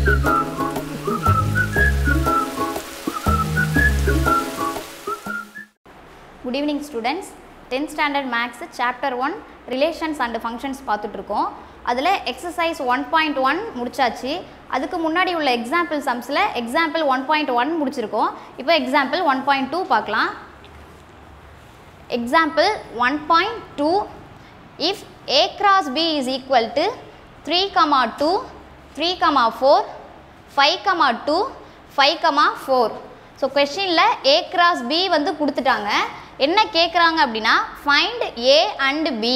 good evening students tenth standard maths chapter one relations and functions பார்த்துட்ருக்கோம் அதில் exercise one point one முடிச்சாச்சு அதுக்கு முன்னாடி உள்ள எக்ஸாம்பிள் சம்ஸில் எக்ஸாம்பிள் ஒன் பாயிண்ட் ஒன் முடிச்சிருக்கோம் இப்போ எக்ஸாம்பிள் ஒன் பாயிண்ட் டூ பார்க்கலாம் example one point two if A cross B is equal to three comma two three comma four five comma two five comma four so கொஷினில் A cross B வந்து கொடுத்துட்டாங்க என்ன கேட்குறாங்க அப்படின்னா find A and B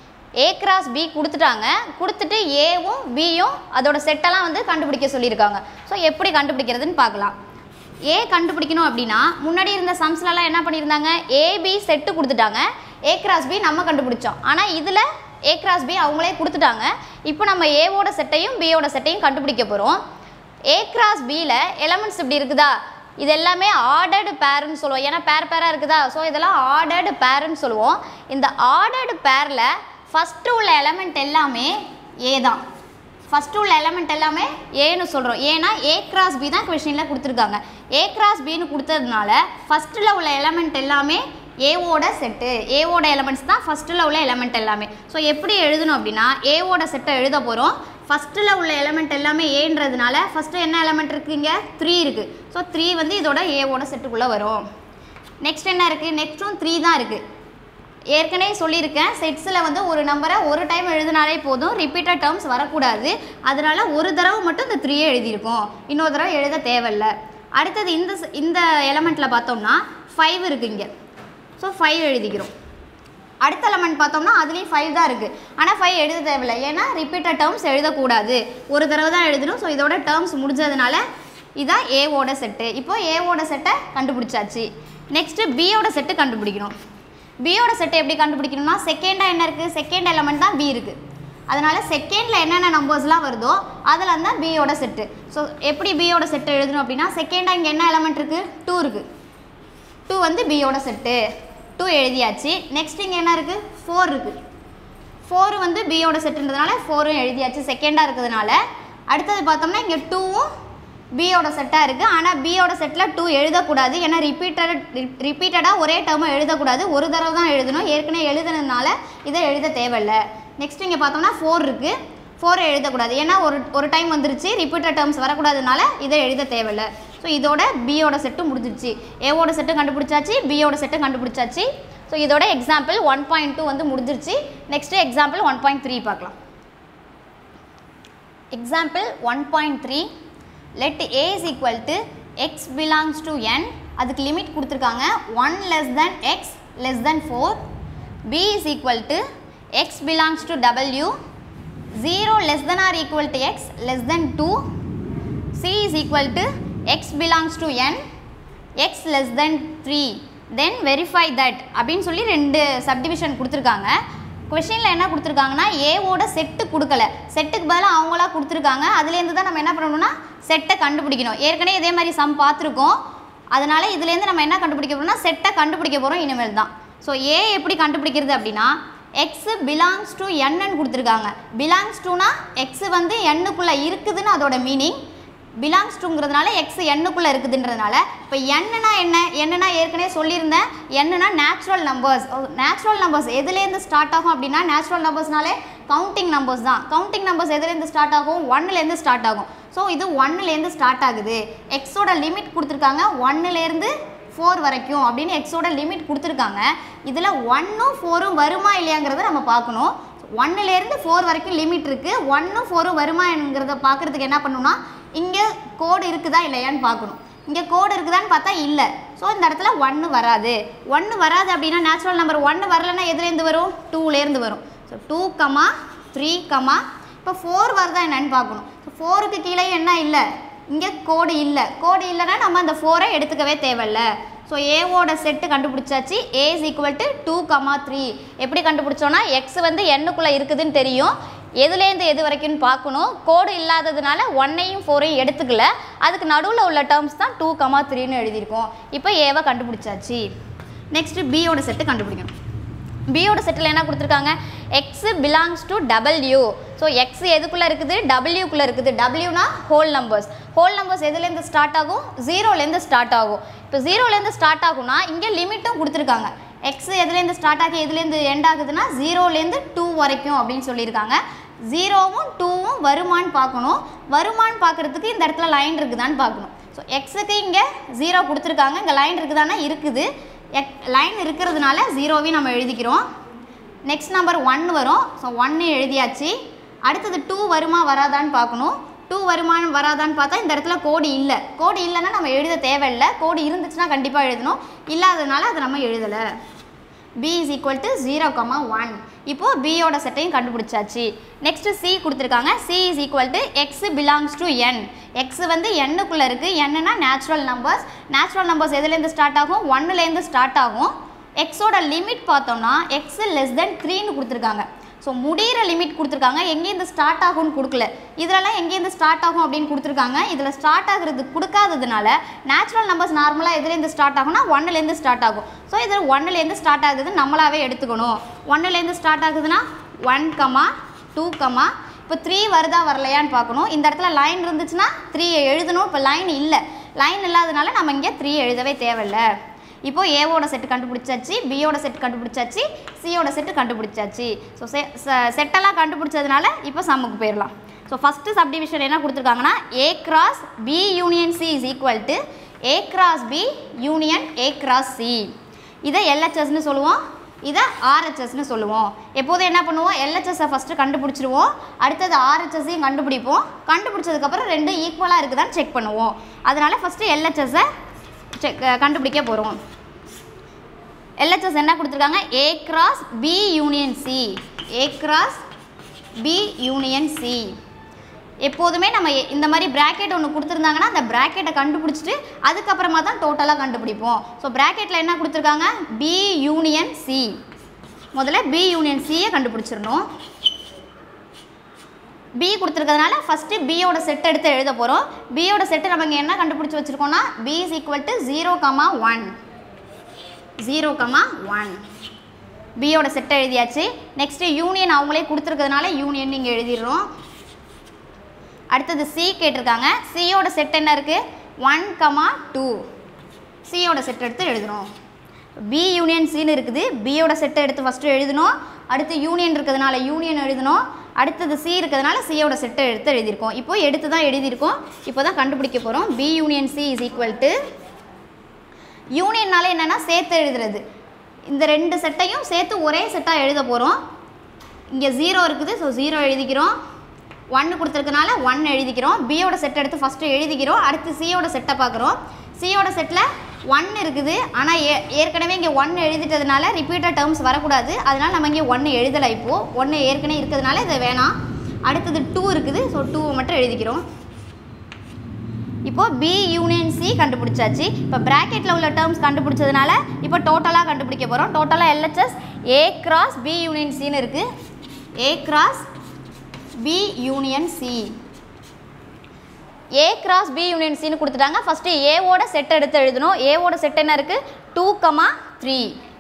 A cross B கொடுத்துட்டாங்க கொடுத்துட்டு ஏவும் பியும் அதோட செட்டெல்லாம் வந்து கண்டுபிடிக்க சொல்லியிருக்காங்க ஸோ எப்படி கண்டுபிடிக்கிறதுன்னு பார்க்கலாம் ஏ கண்டுபிடிக்கணும் அப்படின்னா முன்னாடி இருந்த சம்ஸ்லலாம் என்ன பண்ணியிருந்தாங்க ஏபி செட்டு கொடுத்துட்டாங்க ஏ கிராஸ் பி நம்ம கண்டுபிடிச்சோம் ஆனால் இதில் ஏ கிராஸ் பி அவங்களே கொடுத்துட்டாங்க இப்போ நம்ம ஏவோட செட்டையும் பியோட செட்டையும் கண்டுபிடிக்க போகிறோம் ஏ கிராஸ் பியில் எலமெண்ட்ஸ் இப்படி இருக்குதா இது எல்லாமே ஆர்டர்டு பேருன்னு சொல்லுவோம் ஏன்னா பேர் பேராக இருக்குதா ஸோ இதெல்லாம் ஆர்டர்டு பேருன்னு சொல்லுவோம் இந்த ஆர்டர்டு பேரில் ஃபஸ்ட்டு உள்ள எலமெண்ட் எல்லாமே ஏ தான் ஃபஸ்ட்டு உள்ள எலமெண்ட் எல்லாமே ஏன்னு சொல்கிறோம் ஏன்னா ஏ கிராஸ் பி தான் கொஷினில் கொடுத்துருக்காங்க ஏ கிராஸ் பின்னு கொடுத்ததுனால ஃபஸ்ட்டில் உள்ள எலமெண்ட் எல்லாமே ஏவோட செட்டு ஏவோட எலமெண்ட்ஸ் தான் ஃபஸ்ட்டில் உள்ள எலமெண்ட் எல்லாமே ஸோ எப்படி எழுதணும் அப்படின்னா ஏவோட செட்டை எழுத போகிறோம் ஃபஸ்ட்டில் உள்ள எலமெண்ட் எல்லாமே ஏன்றதுனால ஃபஸ்ட்டு என்ன எலமெண்ட் இருக்குது இங்கே த்ரீ இருக்குது ஸோ த்ரீ வந்து இதோட ஏவோட செட்டுக்குள்ளே வரும் நெக்ஸ்ட் என்ன இருக்குது நெக்ஸ்ட்டும் த்ரீ தான் இருக்குது ஏற்கனவே சொல்லியிருக்கேன் செட்ஸில் வந்து ஒரு நம்பரை ஒரு டைம் எழுதினாலே போதும் ரிப்பீட்டட் டேர்ம்ஸ் வரக்கூடாது அதனால் ஒரு தடவை மட்டும் இந்த த்ரீயே எழுதியிருக்கோம் இன்னொரு தடவை எழுத தேவையில்ல அடுத்தது இந்த s- இந்த எலமெண்ட்டில் பார்த்தோம்னா ஃபைவ் இருக்குது இங்கே ஸோ ஃபைவ் எழுதிக்கிறோம் அடுத்த எலமெண்ட் பார்த்தோம்னா அதுலேயும் ஃபைவ் தான் இருக்குது ஆனால் ஃபைவ் எழுத தேவையில்லை ஏன்னா ரிப்பீட்டட் டேர்ம்ஸ் எழுதக்கூடாது ஒரு தடவை தான் எழுதணும் ஸோ இதோட டேர்ம்ஸ் முடிஞ்சதுனால இதான் ஏவோட செட்டு இப்போ ஏவோட செட்டை கண்டுபிடிச்சாச்சு நெக்ஸ்ட்டு பியோட செட்டு கண்டுபிடிக்கணும் பியோட செட்டை எப்படி கண்டுபிடிக்கணும்னா செகண்டாக என்ன இருக்குது செகண்ட் எலமெண்ட் தான் பி இருக்குது அதனால் செகண்டில் என்னென்ன நம்பர்ஸ்லாம் வருதோ அதில் தான் பியோட செட்டு ஸோ எப்படி பியோட செட்டு எழுதணும் அப்படின்னா செகண்டாக இங்கே என்ன எலமெண்ட் இருக்குது டூ இருக்குது டூ வந்து பியோட செட்டு டூ எழுதியாச்சு நெக்ஸ்ட் இங்கே என்ன இருக்குது ஃபோர் இருக்குது ஃபோர் வந்து பியோட செட்டுன்றதுனால ஃபோரும் எழுதியாச்சு செகண்டாக இருக்கிறதுனால அடுத்தது பார்த்தோம்னா இங்கே டூவும் பியோட செட்டாக இருக்குது ஆனால் பியோட செட்டில் டூ எழுதக்கூடாது ஏன்னா ரிப்பீட்டட் ரிப்பீட்டடாக ஒரே டேர்மை எழுதக்கூடாது ஒரு தடவை தான் எழுதணும் ஏற்கனவே எழுதுனதுனால இதை எழுத தேவையில்ல நெக்ஸ்ட் இங்கே பார்த்தோம்னா ஃபோர் இருக்குது ஃபோர் எழுதக்கூடாது ஏன்னா ஒரு ஒரு டைம் வந்துருச்சு ரிப்பீட்டட் டேர்ம்ஸ் வரக்கூடாதுனால இதை எழுத தேவையில்ல ஸோ இதோட பியோட செட்டு முடிஞ்சிருச்சு ஏவோட செட்டு கண்டுபிடிச்சாச்சு பியோட செட்டு கண்டுபிடிச்சாச்சு ஸோ இதோட எக்ஸாம்பிள் ஒன் பாயிண்ட் டூ வந்து முடிஞ்சிருச்சு next example one point three பார்க்கலாம் example one point three let A is equal to X belongs to N அதுக்கு லிமிட் கொடுத்துருக்காங்க one less than X less than four B is equal to X belongs to W zero less than or equal to X less than two c is equal to x belongs to n x less than 3 then verify that அப்படின்னு சொல்லி ரெண்டு subdivision கொடுத்துருக்காங்க கொஷினில் என்ன கொடுத்துருக்காங்கன்னா ஏவோட set கொடுக்கல செட்டுக்கு பதிலாக அவங்களா கொடுத்துருக்காங்க அதுலேருந்து தான் நம்ம என்ன பண்ணணும்னா செட்டை கண்டுபிடிக்கணும் ஏற்கனவே இதே மாதிரி சம் பார்த்துருக்கோம் அதனால் இதுலேருந்து நம்ம என்ன கண்டுபிடிக்க போகிறோம்னா செட்டை கண்டுபிடிக்க போகிறோம் இனிமேல் தான் ஸோ ஏ எப்படி கண்டுபிடிக்கிறது அப்படின்னா எக்ஸ் பிலாங்ஸ் டு என்னன்னு கொடுத்துருக்காங்க பிலாங்ஸ் டுனா எக்ஸ் வந்து எண்ணுக்குள்ளே இருக்குதுன்னு அதோட மீனிங் பிலாங்ஸ் டுங்கிறதுனால எக்ஸ் எண்ணுக்குள்ளே இருக்குதுன்றதுனால இப்போ என்னன்னா என்ன என்னன்னா ஏற்கனவே சொல்லியிருந்தேன் என்னன்னா நேச்சுரல் நம்பர்ஸ் நேச்சுரல் நம்பர்ஸ் எதுலேருந்து ஸ்டார்ட் ஆகும் அப்படின்னா நேச்சுரல் நம்பர்ஸ்னாலே கவுண்டிங் நம்பர்ஸ் தான் கவுண்டிங் நம்பர்ஸ் எதுலேருந்து ஸ்டார்ட் ஆகும் ஒன்னுலேருந்து ஸ்டார்ட் ஆகும் ஸோ இது ஒன்னுலேருந்து ஸ்டார்ட் ஆகுது எக்ஸோட லிமிட் கொடுத்துருக்காங்க ஒன்னுலேருந்து ஃபோர் வரைக்கும் அப்படின்னு எக்ஸோட லிமிட் கொடுத்துருக்காங்க இதில் ஒன்னும் ஃபோரும் வருமா இல்லையாங்கிறத நம்ம பார்க்கணும் ஒன்னுலேருந்து ஃபோர் வரைக்கும் லிமிட் இருக்குது ஒன்னும் ஃபோரும் வருமாங்கிறத பார்க்குறதுக்கு என்ன பண்ணணும்னா இங்கே கோடு இருக்குதா இல்லையான்னு பார்க்கணும் இங்கே கோடு இருக்குதான்னு பார்த்தா இல்லை ஸோ இந்த இடத்துல ஒன்று வராது ஒன்று வராது அப்படின்னா நேச்சுரல் நம்பர் ஒன்று வரலன்னா எதுலேருந்து வரும் டூலேருந்து வரும் so two comma three comma இப்போ ஃபோர் வருதா என்னன்னு பார்க்கணும் ஸோ ஃபோருக்கு கீழே என்ன இல்லை இங்கே கோடு இல்லை கோடு இல்லைன்னா நம்ம அந்த ஃபோரை எடுத்துக்கவே தேவையில்ல ஸோ ஏவோட செட்டு கண்டுபிடிச்சாச்சு A is equal to two comma three எப்படி கண்டுபிடிச்சோன்னா எக்ஸ் வந்து எண்ணுக்குள்ளே இருக்குதுன்னு தெரியும் எதுலேருந்து எது வரைக்கும்னு பார்க்கணும் கோடு இல்லாததுனால ஒன்னையும் ஃபோரையும் எடுத்துக்கல அதுக்கு நடுவில் உள்ள டேர்ம்ஸ் தான் டூ கமா த்ரீன்னு எழுதியிருக்கோம் இப்போ ஏவை கண்டுபிடிச்சாச்சு நெக்ஸ்ட்டு பியோட செட்டு கண்டுபிடிக்கணும் பியோட செட்டில் என்ன கொடுத்துருக்காங்க X belongs to W so X எதுக்குள்ளே இருக்குது டபிள்யூக்குள்ளே இருக்குது டபிள்யூனா ஹோல் நம்பர்ஸ் ஹோல் நம்பர்ஸ் எதுலேருந்து ஸ்டார்ட் ஆகும் ஜீரோலேருந்து ஸ்டார்ட் ஆகும் இப்போ ஜீரோலேருந்து ஸ்டார்ட் ஆகும்னா இங்கே லிமிட்டும் கொடுத்துருக்காங்க எக்ஸ் எதுலேருந்து ஸ்டார்ட் ஆகி எதுலேருந்து எண்ட் ஆகுதுன்னா ஜீரோலேருந்து டூ வரைக்கும் அப்படின்னு சொல்லியிருக்காங்க ஜீரோவும் டூவும் வருமான்னு பார்க்கணும் வருமான்னு பார்க்குறதுக்கு இந்த இடத்துல லைன் இருக்குதான்னு பார்க்கணும் ஸோ எக்ஸுக்கு இங்கே ஜீரோ கொடுத்துருக்காங்க இங்கே லைன் இருக்குதானா இருக்குது எக் லைன் இருக்கிறதுனால ஜீரோவையும் நம்ம எழுதிக்கிறோம் நெக்ஸ்ட் நம்பர் ஒன் வரும் ஸோ ஒன்று எழுதியாச்சு அடுத்தது டூ வருமா வராதான்னு பார்க்கணும் டூ வருமானம் வராதான்னு பார்த்தா இந்த இடத்துல கோடு இல்லை கோடு இல்லைன்னா நம்ம எழுத தேவையில்லை கோடு இருந்துச்சுன்னா கண்டிப்பாக எழுதணும் இல்லாததுனால அதை நம்ம எழுதலை b is equal to zero comma one இப்போது பியோட செட்டையும் கண்டுபிடிச்சாச்சு நெக்ஸ்ட் சி கொடுத்துருக்காங்க C is equal to X belongs to N X வந்து எண்ணுக்குள்ளே இருக்குது என்னன்னா நேச்சுரல் நம்பர்ஸ் நேச்சுரல் நம்பர்ஸ் எதுலேருந்து ஸ்டார்ட் ஆகும் ஒன்னுலேருந்து ஸ்டார்ட் ஆகும் எக்ஸோட லிமிட் பார்த்தோம்னா எக்ஸ் லெஸ் தென் த்ரீன்னு கொடுத்துருக்காங்க ஸோ முடிகிற லிமிட் கொடுத்துருக்காங்க எங்கேருந்து ஸ்டார்ட் ஆகும்னு கொடுக்கல இதிலலாம் எங்கேருந்து ஸ்டார்ட் ஆகும் அப்படின்னு கொடுத்துருக்காங்க இதில் ஸ்டார்ட் ஆகுறது கொடுக்காததுனால நேச்சுரல் நம்பர்ஸ் நார்மலாக எதுலேருந்து ஸ்டார்ட் ஆகும்னா ஒன்னுலேருந்து ஸ்டார்ட் ஆகும் ஸோ இதில் ஒன்னுலேருந்து ஸ்டார்ட் ஆகுது நம்மளாவே எடுத்துக்கணும் ஒன்னுலேருந்து ஸ்டார்ட் ஆகுதுன்னா ஒன் கமா டூ கமா இப்போ த்ரீ வருதா வரலையான்னு பார்க்கணும் இந்த இடத்துல லைன் இருந்துச்சுன்னா த்ரீ எழுதணும் இப்போ லைன் இல்லை லைன் இல்லாதனால நம்ம இங்கே த்ரீ எழுதவே தேவையில்லை இப்போ ஏவோட செட்டு கண்டுபிடிச்சாச்சு பியோட செட் கண்டுபிடிச்சாச்சு சியோட செட்டு கண்டுபிடிச்சாச்சு ஸோ செ செட்டெல்லாம் கண்டுபிடிச்சதுனால இப்போ சம்முக்கு போயிடலாம் ஸோ ஃபஸ்ட்டு சப்டிவிஷன் என்ன கொடுத்துருக்காங்கன்னா A cross B union C is equal to A cross B union A cross C இதை எல்ஹெச்எஸ்னு சொல்லுவோம் இதை ஆர்ஹெச்எஸ்னு சொல்லுவோம் எப்போதும் என்ன பண்ணுவோம் எல்ஹெச்எஸ்ஸை ஃபஸ்ட்டு கண்டுபிடிச்சிருவோம் அடுத்தது ஆர்ஹெச்எஸ்ஸையும் கண்டுபிடிப்போம் கண்டுபிடிச்சதுக்கப்புறம் ரெண்டும் ஈக்குவலாக இருக்குதான்னு செக் பண்ணுவோம் அதனால் ஃபஸ்ட்டு எல்ஹெச்எஸ்ஸை செக் கண்டுபிடிக்க போகிறோம் எல்ஹெச்எஸ் என்ன கொடுத்துருக்காங்க A cross B union C A cross B union C எப்போதுமே நம்ம எ- இந்த மாதிரி பிராக்கெட் ஒன்று கொடுத்துருந்தாங்கன்னா அந்த பிராக்கெட்டை கண்டுபிடிச்சிட்டு அதுக்கப்புறமா தான் டோட்டலாக கண்டுபிடிப்போம் ஸோ பிராக்கெட்டில் என்ன கொடுத்துருக்காங்க பி யூனியன் சி முதல்ல பி யூனியன் சியை கண்டுபிடிச்சிடணும் பி கொடுத்துருக்கறதுனால ஃபஸ்ட்டு பியோட செட் எடுத்து எழுத போகிறோம் பியோட செட்டு நம்ம இங்கே என்ன கண்டுபிடிச்சி வச்சுருக்கோம்னா B is equal to zero comma one zero comma one பியோட செட்டை எழுதியாச்சு நெக்ஸ்ட்டு யூனியன் அவங்களே கொடுத்துருக்கிறதுனால யூனியன் இங்கே எழுதிடுறோம் அடுத்தது சி கேட்டிருக்காங்க சியோட செட் என்ன இருக்குது ஒன் கமா டூ சியோட செட் எடுத்து எழுதணும் பி யூனியன் சின்னு இருக்குது பியோட செட்டை எடுத்து ஃபஸ்ட்டு எழுதணும் அடுத்து யூனியன் இருக்கிறதுனால யூனியன் எழுதணும் அடுத்தது சி இருக்கிறதுனால சியோட செட்டை எடுத்து எழுதியிருக்கோம் இப்போ எடுத்து தான் எழுதியிருக்கோம் இப்போ தான் கண்டுபிடிக்க போகிறோம் B union C is equal to யூனியன்னால என்னென்னா சேர்த்து எழுதுறது இந்த ரெண்டு செட்டையும் சேர்த்து ஒரே செட்டாக எழுத போகிறோம் இங்கே ஜீரோ இருக்குது ஸோ ஜீரோ எழுதிக்கிறோம் ஒன்று கொடுத்துருக்கனால ஒன் எழுதிக்கிறோம் பியோட செட் எடுத்து ஃபஸ்ட்டு எழுதிக்கிறோம் அடுத்து சியோட செட்டை பார்க்குறோம் சியோட செட்டில் ஒன் இருக்குது ஆனால் ஏ ஏற்கனவே இங்கே ஒன் எழுதிட்டதுனால ரிப்பீட்டட் டேர்ம்ஸ் வரக்கூடாது அதனால் நம்ம இங்கே ஒன்று எழுதலை இப்போது ஒன்று ஏற்கனவே இருக்கிறதுனால இது வேணாம் அடுத்தது டூ இருக்குது ஸோ டூவை மட்டும் எழுதிக்கிறோம் இப்போ பி யூனியன் சி கண்டுபிடிச்சாச்சு இப்போ பிராக்கெட்டில் உள்ள டேர்ம்ஸ் கண்டுபிடிச்சதுனால இப்போ டோட்டலாக கண்டுபிடிக்க போகிறோம் டோட்டலாக L H S A cross B union சின்னு இருக்குது A cross B union C A cross B union சின்னு கொடுத்துட்டாங்க ஃபஸ்ட்டு ஏவோட செட் எடுத்து எழுதணும் ஏவோட செட் என்ன இருக்குது two comma three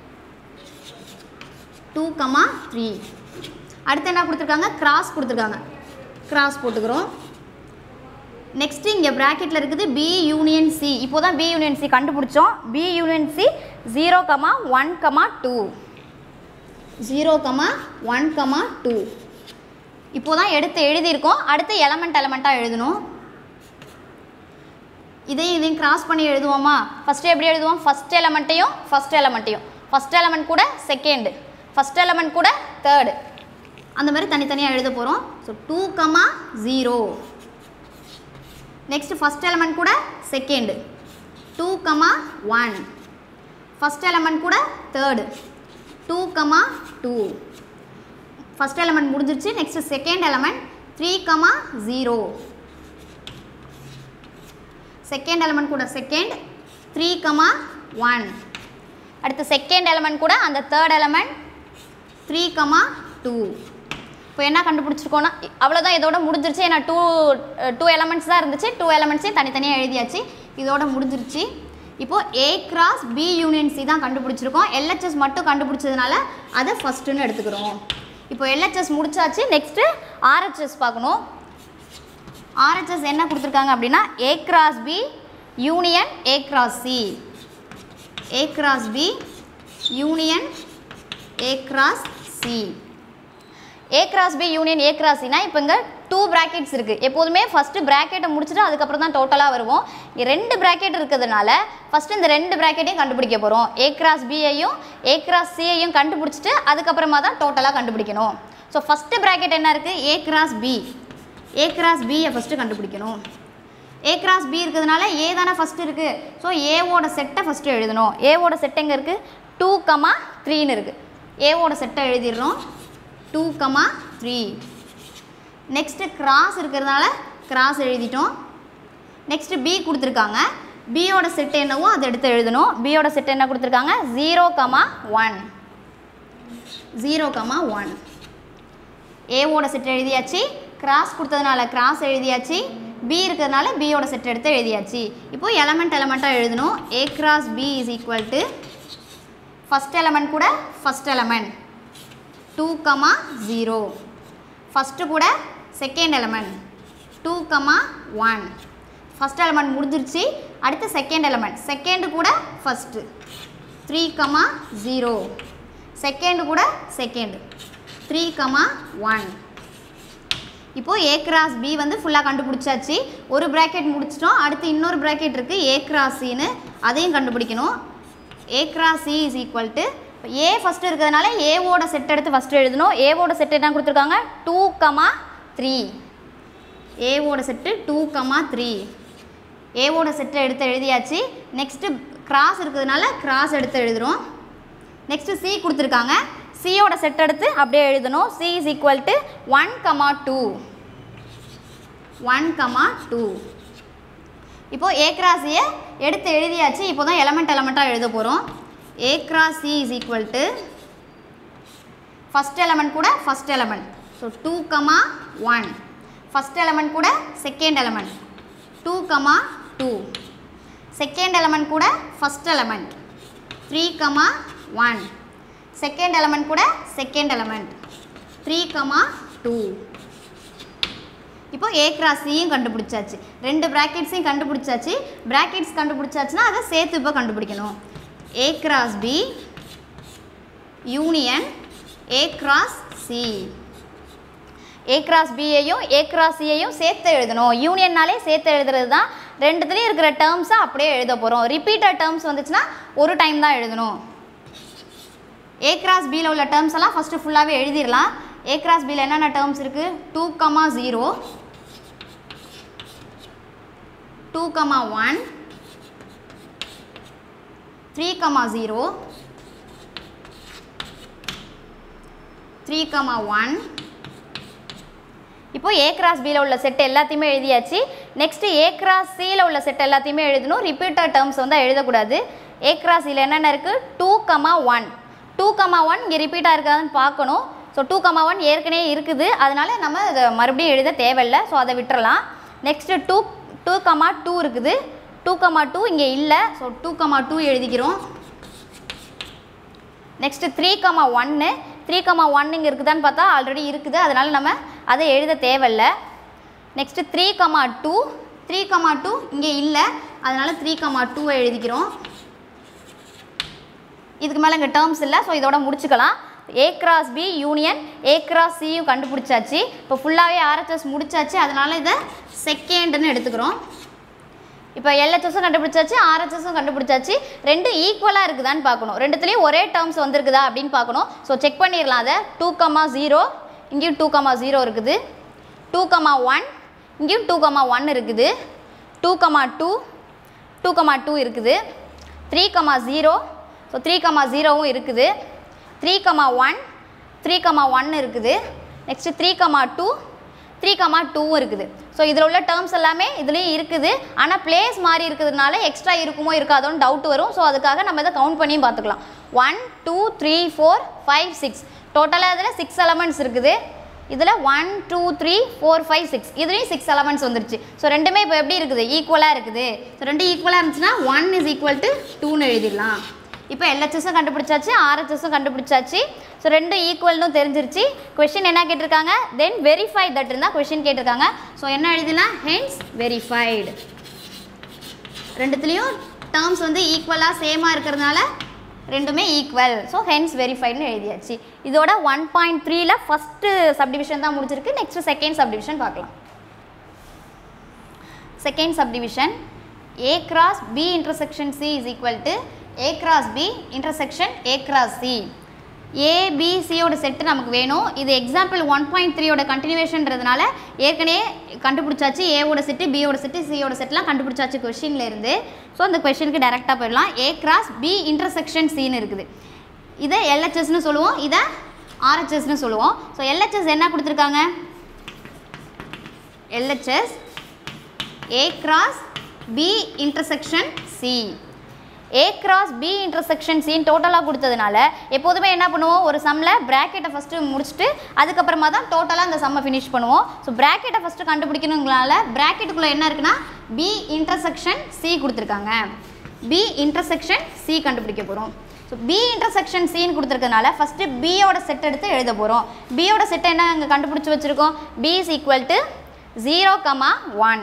two comma three அடுத்து என்ன கொடுத்துருக்காங்க கிராஸ் கொடுத்துருக்காங்க கிராஸ் போட்டுக்கிறோம் நெக்ஸ்ட் இங்கே ப்ராக்கெட்டில் இருக்குது பி யூனியன் சி இப்போ தான் பி யூனியன் சி கண்டுபிடிச்சோம் B union C zero comma one comma two zero comma one comma two இப்போ தான் எடுத்து எழுதியிருக்கோம் அடுத்து எலமெண்ட் எலமெண்ட்டாக எழுதணும் இதையும் இதையும் கிராஸ் பண்ணி எழுதுவோமா ஃபஸ்ட்டு எப்படி எழுதுவோம் ஃபஸ்ட் எலமெண்ட்டையும் ஃபஸ்ட் எலமெண்ட்டையும் ஃபஸ்ட் எலமெண்ட் கூட செகண்டு ஃபஸ்ட் எலமெண்ட் கூட தேர்டு அந்த மாதிரி தனித்தனியாக எழுத போகிறோம் so two comma zero next first element கூட second two comma one first element கூட third two comma two first element முடிஞ்சிருச்சு next second element three comma zero second element கூட செகண்ட் த்ரீ கமா ஒன் அடுத்து second element கூட அந்த third element three comma two இப்போ என்ன கண்டுபிடிச்சிருக்கோன்னா அவ்வளோதான் இதோட முடிஞ்சிருச்சு ஏன்னா டூ டூ எலமெண்ட்ஸ் தான் இருந்துச்சு டூ எலமெண்ட்ஸையும் தனித்தனியாக எழுதியாச்சு இதோட முடிஞ்சிருச்சு இப்போ A cross B union C தான் கண்டுபிடிச்சிருக்கோம் எல்ஹெச்எஸ் மட்டும் கண்டுபிடிச்சதுனால அதை ஃபஸ்ட்டுன்னு எடுத்துக்கிறோம் இப்போ எல்ஹெச்எஸ் முடிச்சாச்சு நெக்ஸ்ட்டு ஆர்ஹெச்எஸ் பார்க்கணும் ஆர்ஹெச்எஸ் என்ன கொடுத்துருக்காங்க அப்படின்னா A cross B union A cross C A cross B union A cross C A cross B union A cross சினா இப்போ இங்கே டூ பிராக்கெட்ஸ் இருக்குது எப்போதுமே ஃபஸ்ட்டு ப்ராக்கெட்டை முடிச்சுட்டு அதுக்கப்புறம் தான் டோட்டலாக வருவோம் இங்க ரெண்டு ப்ராக்கெட் இருக்கிறதுனால ஃபஸ்ட்டு இந்த ரெண்டு ப்ராக்கெட்டையும் கண்டுபிடிக்க போகிறோம் ஏ கிராஸ் பியையும் ஏ கிராஸ் சியையும் கண்டுபிடிச்சிட்டு அதுக்கப்புறமா தான் டோட்டலாக கண்டுபிடிக்கணும் ஸோ ஃபஸ்ட்டு ப்ராக்கெட் என்ன இருக்குது A cross B A cross பியை ஃபஸ்ட்டு கண்டுபிடிக்கணும் ஏ கிராஸ் பி இருக்கிறதுனால ஏ தானே ஃபஸ்ட்டு இருக்குது ஸோ ஏவோட செட்டை ஃபஸ்ட்டு எழுதணும் ஏவோட செட் எங்கே இருக்குது டூ கமா த்ரீன்னு இருக்குது ஏவோட செட்டை எழுதிடுறோம் two comma three next cross இருக்கிறதுனால கிராஸ் எழுதிட்டோம் நெக்ஸ்ட்டு பி கொடுத்துருக்காங்க பியோட செட் என்னவோ அதை எடுத்து எழுதணும் பியோட செட் என்ன கொடுத்துருக்காங்க zero comma one zero comma one ஏவோட செட் எழுதியாச்சு கிராஸ் கொடுத்ததுனால கிராஸ் எழுதியாச்சு பி இருக்கிறதுனால பியோட செட் எடுத்து எழுதியாச்சு இப்போ எலமெண்ட் எலமெண்ட்டாக எழுதணும் A cross B is equal to first element கூட first element two comma zero first கூட second element two comma one first element முடிஞ்சிருச்சு அடுத்து செகண்ட் எலமெண்ட் செகண்டு கூட first three comma zero second கூட செகண்டு த்ரீ கமா ஒன் இப்போது A cross B வந்து ஃபுல்லாக கண்டுபிடிச்சாச்சு ஒரு ப்ராக்கெட் முடிச்சிட்டோம் அடுத்து இன்னொரு ப்ராக்கெட் இருக்குது ஏ கிராஸ் சின்னு அதையும் கண்டுபிடிக்கணும் A cross C is equal to A first இருக்கிறதுனால ஏவோட செட் எடுத்து ஃபஸ்ட்டு எழுதணும் ஏவோட செட் என்ன கொடுத்துருக்காங்க டூ கமா த்ரீ ஏவோட செட்டு டூ கமா த்ரீ ஏவோட செட்டை எடுத்து எழுதியாச்சு நெக்ஸ்ட்டு கிராஸ் இருக்கிறதுனால கிராஸ் எடுத்து எழுதுகிறோம் நெக்ஸ்ட்டு சி கொடுத்துருக்காங்க சியோட செட் எடுத்து அப்படியே எழுதணும் C is equal to one comma two one comma two இப்போது ஏ கிராஸியை எடுத்து எழுதியாச்சு இப்போ தான் எலமெண்ட் எலமெண்ட்டாக எழுத போகிறோம் A cross C is equal to first element கூட first element so two comma one first element கூட second element two comma two second element கூட first element three comma one second element கூட second element three comma two இப்போ A cross சியும் கண்டுபிடிச்சாச்சு ரெண்டு ப்ராக்கெட்ஸையும் கண்டுபிடிச்சாச்சு brackets கண்டுபிடிச்சாச்சுன்னா அதை சேர்த்து இப்போ கண்டுபிடிக்கணும் A cross B union A cross C A cross பியையும் ஏ கிராஸ் சியையும் சேர்த்து எழுதணும் யூனியன்னாலே சேர்த்து எழுதுறது தான் ரெண்டுத்துலேயும் இருக்கிற டேர்ம்ஸை அப்படியே எழுத போகிறோம் ரிப்பீட்டட் டேர்ம்ஸ் வந்துச்சுன்னா ஒரு டைம் தான் எழுதணும் ஏ கிராஸ் பியில் உள்ள டேர்ம்ஸ் எல்லாம் ஃபஸ்ட்டு ஃபுல்லாகவே எழுதிடலாம் ஏ கிராஸ் பியில் என்னென்ன டேர்ம்ஸ் இருக்குது two comma zero two comma one three comma zero three comma one இப்போ ஏ கிராஸ் பியில் உள்ள செட் எல்லாத்தையுமே எழுதியாச்சு நெக்ஸ்ட்டு ஏ கிராஸ் சியில் உள்ள செட் எல்லாத்தையுமே எழுதணும் ரிப்பீட்டட் டேர்ம்ஸ் வந்து எழுதக்கூடாது ஏ கிராஸ் சியில் என்னென்ன இருக்குது two comma one two comma one இங்கே ரிப்பீட்டாக இருக்காதுன்னு பார்க்கணும் ஸோ டூ கமா ஒன் ஏற்கனவே இருக்குது அதனால நம்ம இதை மறுபடியும் எழுத தேவையில்லை ஸோ அதை விட்டுறலாம் next two two comma two இருக்குது டூ கமா டூ இங்கே இல்லை ஸோ டூ கமா டூ எழுதிக்கிறோம் நெக்ஸ்ட்டு த்ரீ கமா ஒன்று த்ரீ கமா ஒன் இங்கே இருக்குதான்னு பார்த்தா ஆல்ரெடி இருக்குது அதனால் நம்ம அதை எழுத தேவையில்லை next three comma two three comma two இங்கே இல்லை அதனால் த்ரீ கமா டூவை எழுதிக்கிறோம் இதுக்கு மேலே இங்கே டேர்ம்ஸ் இல்லை ஸோ இதோட முடிச்சுக்கலாம் A cross B union A cross சியும் கண்டுபிடிச்சாச்சு இப்போ ஃபுல்லாகவே ஆர்ஹெச்எஸ் முடிச்சாச்சு அதனால் இதை செகண்டுன்னு எடுத்துக்கிறோம் இப்போ எல்ஹெச்எஸும் கண்டுபிடிச்சாச்சு ஆர்ஹெச்எஸும் கண்டுபிடிச்சாச்சு ரெண்டு ஈக்குவலாக இருக்குதான்னு பார்க்கணும் ரெண்டுத்துலேயும் ஒரே டேர்ம்ஸ் வந்திருக்குதா அப்படின்னு பார்க்கணும் ஸோ செக் பண்ணிடலாம் அதை டூ கமா ஜீரோ இங்கேயும் டூ கமா ஜீரோ இருக்குது டூ கமா ஒன் இங்கேயும் டூ கமா ஒன் இருக்குது two comma two two comma two இருக்குது three comma zero so three comma ஜீரோவும் இருக்குது three comma one three comma one இருக்குது next three comma two three comma டூவும் இருக்குது so இதில் உள்ள டேர்ம்ஸ் எல்லாமே இதுலேயும் இருக்குது ஆனால் பிளேஸ் மாறி இருக்கிறதுனால எக்ஸ்ட்ரா இருக்குமோ இருக்காதோன்னு டவுட் வரும் ஸோ அதுக்காக நம்ம இதை கவுண்ட் பண்ணியும் பார்த்துக்கலாம் one two three four five six டோட்டலாக இதில் சிக்ஸ் எலமெண்ட்ஸ் இருக்குது இதில் one two three four five six இதுலேயும் சிக்ஸ் எலமெண்ட்ஸ் வந்துருச்சு ஸோ ரெண்டுமே இப்போ எப்படி இருக்குது ஈக்குவலாக இருக்குது ஸோ ரெண்டு ஈக்குவலாக இருந்துச்சுன்னா ஒன் இஸ் ஈக்குவல் டு டூன்னு எழுதிடலாம் இப்போ எல்ஹெச்எஸும் கண்டுபிடிச்சாச்சு ஆர்ஹெச்எஸும் கண்டுபிடிச்சாச்சு ஸோ ரெண்டும் ஈக்குவல்னு தெரிஞ்சிருச்சு கொஷின் என்ன கேட்டிருக்காங்க தென் வெரிஃபை தட் இருந்தால் கொஷின் கேட்டிருக்காங்க ஸோ என்ன எழுதலாம் ஹென்ஸ் வெரிஃபைடு ரெண்டுத்துலேயும் டேர்ம்ஸ் வந்து ஈக்குவலாக சேமாக இருக்கிறதுனால ரெண்டுமே ஈக்குவல் ஸோ ஹென்ஸ் வெரிஃபைடுன்னு எழுதியாச்சு இதோட ஒன் பாயிண்ட் த்ரீல ஃபஸ்ட்டு சப்டிவிஷன் தான் முடிஞ்சிருக்கு நெக்ஸ்ட் செகண்ட் சப்டிவிஷன் பார்க்கலாம் second subdivision A cross B intersection C is equal to A cross B intersection A cross C ஏபிசியோட செட்டு நமக்கு வேணும் இது எக்ஸாம்பிள் ஒன் பாயிண்ட் த்ரீயோட கண்டினியூவேஷன்றதுனால ஏற்கனவே கண்டுபிடிச்சாச்சு ஏவோட செட்டு பியோட செட்டு சியோட செட்லாம் கண்டுபிடிச்சாச்சு கொஷின்ல இருந்து ஸோ அந்த கொஷினுக்கு டேரெக்டாக போயிடலாம் ஏ கிராஸ் பி இன்டர்செக்ஷன் சின்னு இருக்குது இதை எல்ஹெச்எஸ்னு சொல்லுவோம் இதை ஆர்ஹெச்எஸ்னு சொல்லுவோம் ஸோ எல்ஹெச்எஸ் என்ன கொடுத்துருக்காங்க LHS A cross B intersection C A cross B intersection சின்னு டோட்டலாக கொடுத்ததுனால எப்போதுமே என்ன பண்ணுவோம் ஒரு சம்மில் ப்ராக்கெட்டை ஃபஸ்ட்டு முடிச்சுட்டு அதுக்கப்புறமா தான் டோட்டலாக அந்த சம்மை ஃபினிஷ் பண்ணுவோம் ஸோ ப்ராக்கெட்டை ஃபஸ்ட்டு கண்டுபிடிக்கணுங்களால ப்ராக்கெட்டுக்குள்ளே என்ன இருக்குன்னா பி இன்டர்செக்ஷன் சி கொடுத்துருக்காங்க பி இன்டர்செக்ஷன் சி கண்டுபிடிக்க போகிறோம் ஸோ பி இன்டர்செக்ஷன் சின்னு கொடுத்துருக்கனால ஃபஸ்ட்டு பியோட செட் எடுத்து எழுத போகிறோம் பியோட செட்டை என்ன அங்கே கண்டுபிடிச்சி வச்சுருக்கோம் B is equal to zero comma one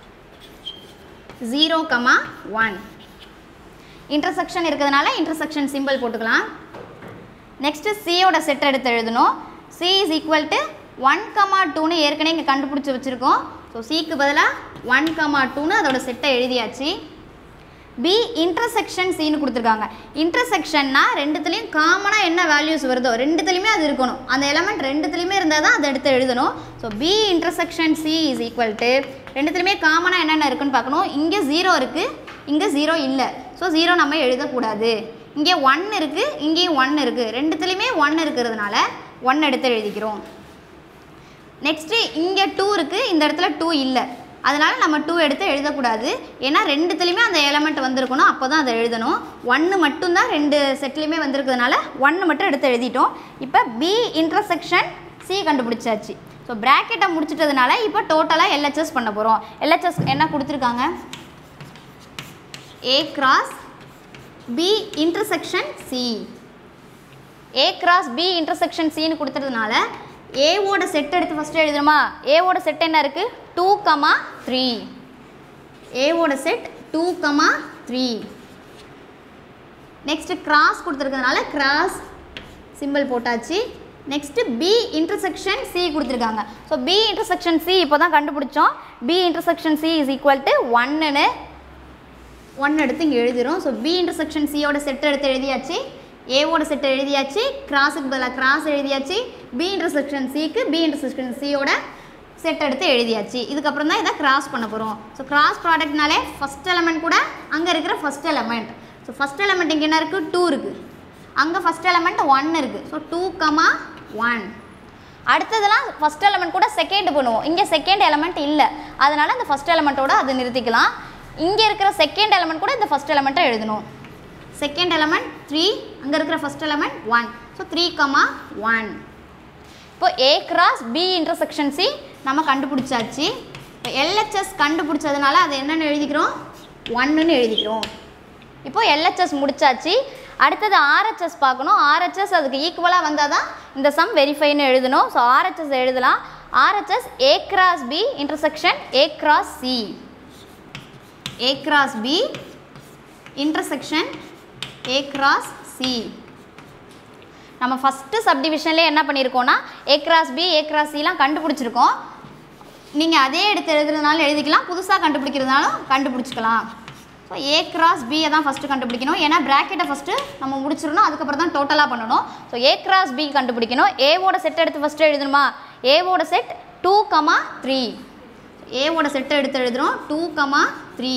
zero comma one intersection இருக்கிறதுனால இன்டர்செக்ஷன் சிம்பிள் போட்டுக்கலாம் நெக்ஸ்ட்டு சியோட செட் எடுத்து எழுதணும் C is equal to one comma டூன்னு ஏற்கனவே இங்கே கண்டுபிடிச்சி வச்சுருக்கோம் ஸோ சிக்கு பதிலாக ஒன் கமா டூன்னு அதோட செட்டை எழுதியாச்சு பி இன்டர்செக்ஷன் சின்னு கொடுத்துருக்காங்க இன்டர்செக்ஷன்னா ரெண்டுத்துலேயும் காமனாக என்ன வேல்யூஸ் வருதோ ரெண்டுத்துலேயுமே அது இருக்கணும் அந்த எலமெண்ட் ரெண்டுத்துலேயுமே இருந்தால் தான் அதை எடுத்து எழுதணும் so B intersection C is equal to ரெண்டுத்துலேயுமே காமனாக என்னென்ன இருக்குன்னு பார்க்கணும் இங்கே ஜீரோ இருக்குது இங்கே ஜீரோ இல்லை ஸோ ஜீரோ நம்ம எழுதக்கூடாது இங்கே ஒன் இருக்குது இங்கேயும் ஒன் இருக்குது ரெண்டுத்துலேயுமே ஒன் இருக்கிறதுனால ஒன் எடுத்து எழுதிக்கிறோம் நெக்ஸ்ட்டு இங்கே டூ இருக்குது இந்த இடத்துல டூ இல்லை அதனால் நம்ம டூ எடுத்து எழுதக்கூடாது ஏன்னா ரெண்டுத்துலேயுமே அந்த எலமெண்ட் வந்திருக்கணும் அப்போ தான் அதை எழுதணும் ஒன்று மட்டும்தான் ரெண்டு செட்லேயுமே வந்திருக்கிறதுனால ஒன்று மட்டும் எடுத்து எழுதிட்டோம் இப்போ பி இன்டர்செக்ஷன் சி கண்டுபிடிச்சாச்சு ஸோ ப்ராக்கெட்டை முடிச்சிட்டதுனால இப்போ டோட்டலாக எல்ஹெச்எஸ் பண்ண போகிறோம் எல்ஹெச்எஸ் என்ன கொடுத்துருக்காங்க A cross B intersection C A cross B intersection சின்னு கொடுத்துறதுனால ஏவோட செட் எடுத்து ஃபஸ்ட்டு எழுதுமா ஏவோட செட் என்ன இருக்குது டூ கமா த்ரீ ஏவோட set two comma three next cross கொடுத்துருக்கிறதுனால கிராஸ் சிம்பிள் போட்டாச்சு நெக்ஸ்ட்டு பி இன்டர்செக்ஷன் சி கொடுத்துருக்காங்க ஸோ பி இன்டர்செக்ஷன் சி இப்போ தான் கண்டுபிடிச்சோம் B intersection C is equal to ஒன்னுன்னு ஒன் எடுத்து இங்கே எழுதிரும் ஸோ பி இன்டர்செக்ஷன் சியோட செட் எடுத்து எழுதியாச்சு ஏவோட செட் எழுதியாச்சு கிராஸுக்கு பதிலாக கிராஸ் எழுதியாச்சு பி இன்டர்செக்ஷன் சிக்கு பி இன்டர்செக்ஷன் சியோட செட் எடுத்து எழுதியாச்சு இதுக்கப்புறம் தான் இதை கிராஸ் பண்ண போகிறோம் ஸோ கிராஸ் ப்ராடக்ட்னாலே ஃபஸ்ட் எலமெண்ட் கூட அங்கே இருக்கிற first element so first element இங்கே என்ன இருக்குது டூ இருக்குது அங்கே ஃபஸ்ட் எலமெண்ட் ஒன் இருக்குது ஸோ டூ கமா ஒன் அடுத்ததெல்லாம் ஃபஸ்ட் எலமெண்ட் கூட செகண்ட் பண்ணுவோம் இங்கே செகண்ட் எலமெண்ட் இல்லை அதனால் அந்த ஃபஸ்ட் எலமெண்ட்டோட அதை நிறுத்திக்கலாம் இங்கே இருக்கிற செகண்ட் எலமெண்ட் கூட இந்த ஃபஸ்ட் எலமெண்ட்டை எழுதணும் செகண்ட் எலமெண்ட் த்ரீ அங்கே இருக்கிற first element one so three comma one இப்போ A cross B intersection C நம்ம கண்டுபிடிச்சாச்சு இப்போ எல்ஹெச்எஸ் கண்டுபிடிச்சதுனால அதை என்னென்னு எழுதிக்கிறோம் ஒன்றுன்னு எழுதிக்கிறோம் இப்போ எல்ஹெச்எஸ் முடிச்சாச்சு அடுத்தது ஆர்ஹெச்எஸ் பார்க்கணும் ஆர்ஹெச்எஸ் அதுக்கு ஈக்குவலாக வந்தால் தான் இந்த சம் வெரிஃபைன்னு எழுதணும் ஸோ ஆர்ஹெச்எஸ் எழுதலாம் RHS A cross B intersection A cross C A cross B intersection A cross C நம்ம ஃபஸ்ட்டு சப்டிவிஷன்லேயே என்ன பண்ணியிருக்கோம்னா A cross B A cross சிலாம் கண்டுபிடிச்சிருக்கோம் நீங்கள் அதே எடுத்து எழுதுறதுனாலும் எழுதிக்கலாம் புதுசாக கண்டுபிடிக்கிறதுனாலும் கண்டுபிடிச்சிக்கலாம் ஸோ ஏ கிராஸ் பியை தான் ஃபஸ்ட்டு கண்டுபிடிக்கணும் ஏன்னா ப்ராக்கெட்டை ஃபஸ்ட்டு நம்ம முடிச்சிடணும் அதுக்கப்புறம் தான் டோட்டலாக பண்ணணும் ஸோ ஏ கிராஸ் பி கண்டுபிடிக்கணும் ஏவோட செட் எடுத்து ஃபஸ்ட்டு எழுதணுமா ஏவோட செட் டூ கமா த்ரீ ஏவோட செட்டை எடுத்து எழுதுகிறோம் டூ கமா த்ரீ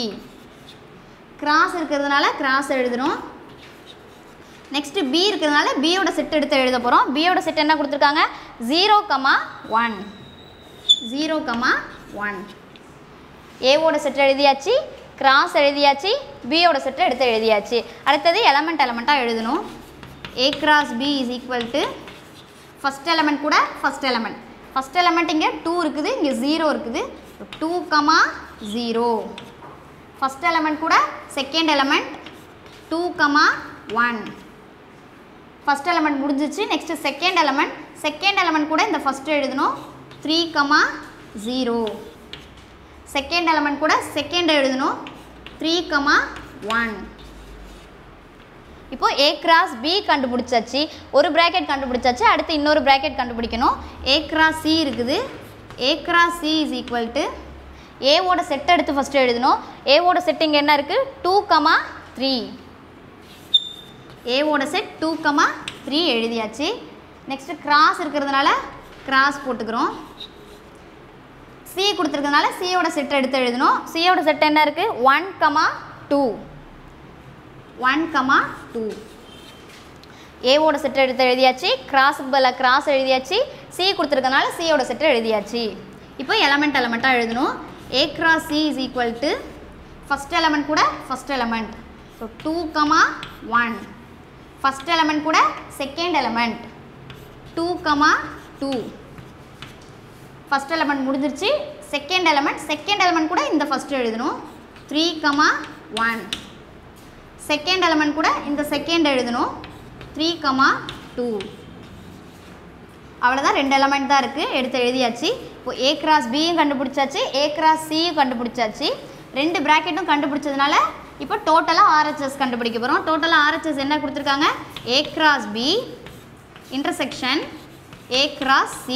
கிராஸ் இருக்கிறதுனால கிராஸ் எழுதுகிறோம் நெக்ஸ்ட்டு பி இருக்கிறதுனால பியோட செட் எடுத்து எழுத போகிறோம் பியோட செட் என்ன கொடுத்துருக்காங்க zero comma one zero comma one ஏவோட செட் எழுதியாச்சு கிராஸ் எழுதியாச்சு பியோட செட்டை எடுத்து எழுதியாச்சு அடுத்தது எலமெண்ட் எலமெண்ட்டாக எழுதணும் A cross B is equal to first element கூட ஃபஸ்ட் எலமெண்ட் ஃபஸ்ட் எலமெண்ட் இங்கே டூ இருக்குது இங்கே ஜீரோ இருக்குது two comma zero first element கூட second element two comma one first element முடிஞ்சிச்சு next second element second element கூட இந்த first எழுதணும் three comma zero second element கூட செகண்ட் எழுதணும் த்ரீ கமா ஒன் இப்போ ஏ கிராஸ் பி கண்டுபிடிச்சாச்சு ஒரு பிராக்கெட் கண்டுபிடிச்சாச்சு அடுத்து இன்னொரு பிராக்கெட் கண்டுபிடிக்கணும் ஏ கிராஸ் சி இருக்குது A cross C is equal to ஏவோட செட் எடுத்து ஃபஸ்ட்டு எழுதணும் ஏவோட செட் இங்கே என்ன இருக்குது டூ கமா த்ரீ ஏவோட செட் டூ கமா த்ரீ எழுதியாச்சு நெக்ஸ்ட்டு கிராஸ் இருக்கிறதுனால கிராஸ் போட்டுக்கிறோம் சி கொடுத்துருக்கறதுனால சியோட செட் எடுத்து எழுதணும் சியோட செட் என்ன இருக்குது one comma two one comma two ஏவோட செட் எடுத்து எழுதியாச்சு கிராஸுக்கு பதிலாக கிராஸ் எழுதியாச்சு சி கொடுத்துருக்கனால சியோட செட்டை எழுதியாச்சு இப்போ எலமெண்ட் எலமெண்ட்டாக எழுதணும் A cross C is equal to first element கூட first element so two comma one first element கூட second element two comma two first element முடிஞ்சிருச்சு செகண்ட் எலமெண்ட் செகண்ட் எலமெண்ட் கூட இந்த ஃபஸ்ட்டு எழுதணும் three comma one second element கூட இந்த second எழுதணும் three comma two அவ்வளோதான் ரெண்டு எலமெண்ட் தான் இருக்குது எடுத்து எழுதியாச்சு இப்போ ஏ கிராஸ் பியும் கண்டுபிடிச்சாச்சு ஏ கிராஸ் சியும் கண்டுபிடிச்சாச்சு ரெண்டு ப்ராக்கெட்டும் கண்டுபிடிச்சதுனால இப்போ டோட்டலாக ஆர்ஹெச்எஸ் கண்டுபிடிக்க போகிறோம் டோட்டலாக ஆர்ஹெச்எஸ் என்ன கொடுத்துருக்காங்க A cross B intersection A cross C